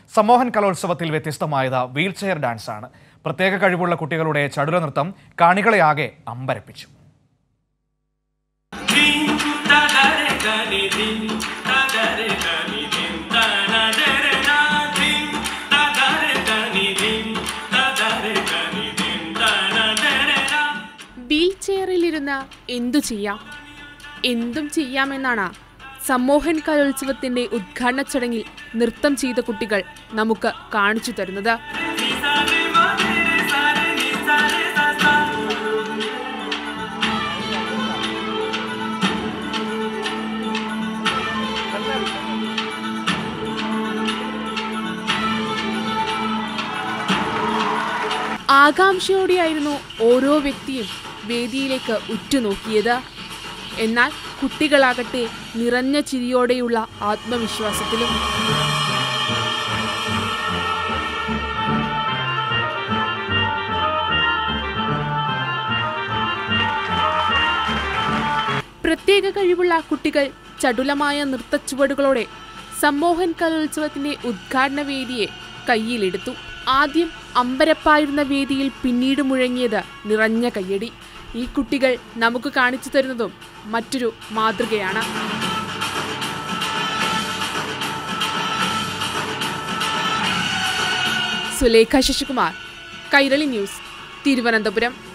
സമോഹൻ കലോത്സവത്തിൽ വ്യത്യസ്തമായത് wheel chair dance ആണ് പ്രത്യേക കഴിവുള്ള കുട്ടികളുടെ ചടുല നൃത്തം കാണികളെ ആകെ അമ്പരപ്പിച്ചു धिं तदरे गनि धिं तदरे गनि धिं तनदरे ना धिं तदरे गनि धिं तदरे गनि धिं तनदरे ना വീൽ ചെയറിലിരുന്ന് എന്തു ചെയ്യാം എന്തും ചെയ്യാമെന്നാണ് സമോഹൻ കലോത്സവത്തിന്റെ ഉദ്ഘാടന ചടങ്ങിൽ നൃത്തം ചെയ്ത കുട്ടികൾ നമുക്ക് കാണിച്ചു തരുന്നത് नि सा रे मा रे रे सा रे नि सा रे सा सा ആകാംക്ഷയോടെയായിരുന്നു ഓരോ വ്യക്തിയും വേദിയിലേക്ക് ഉറ്റുനോക്കിയത് എന്നാൽ കുട്ടികളാകട്ടെ നിറഞ്ഞ ചിരിയോടെയുള്ള ആത്മവിശ്വാസത്തിലും പ്രത്യേക കഴിവുള്ള കുട്ടികൾ ചടുലമായ നൃത്തച്ചുവടുകളോടെ സമ്മോഹൻ കലോത്സവത്തിന്റെ ഉദ്ഘാടന വേദിയെ കയ്യിലെടുത്തു ആദ്യം അമ്പരപ്പായിരുന്ന വേദിയിൽ പിന്നീട് മുഴങ്ങിയത് നിറഞ്ഞ കയ്യടി ഈ കുട്ടികൾ നമുക്ക് കാണിച്ചു തരുന്നതും മറ്റൊരു മാതൃകയാണ് സുലേഖ ശശികുമാർ കൈരളി ന്യൂസ് തിരുവനന്തപുരം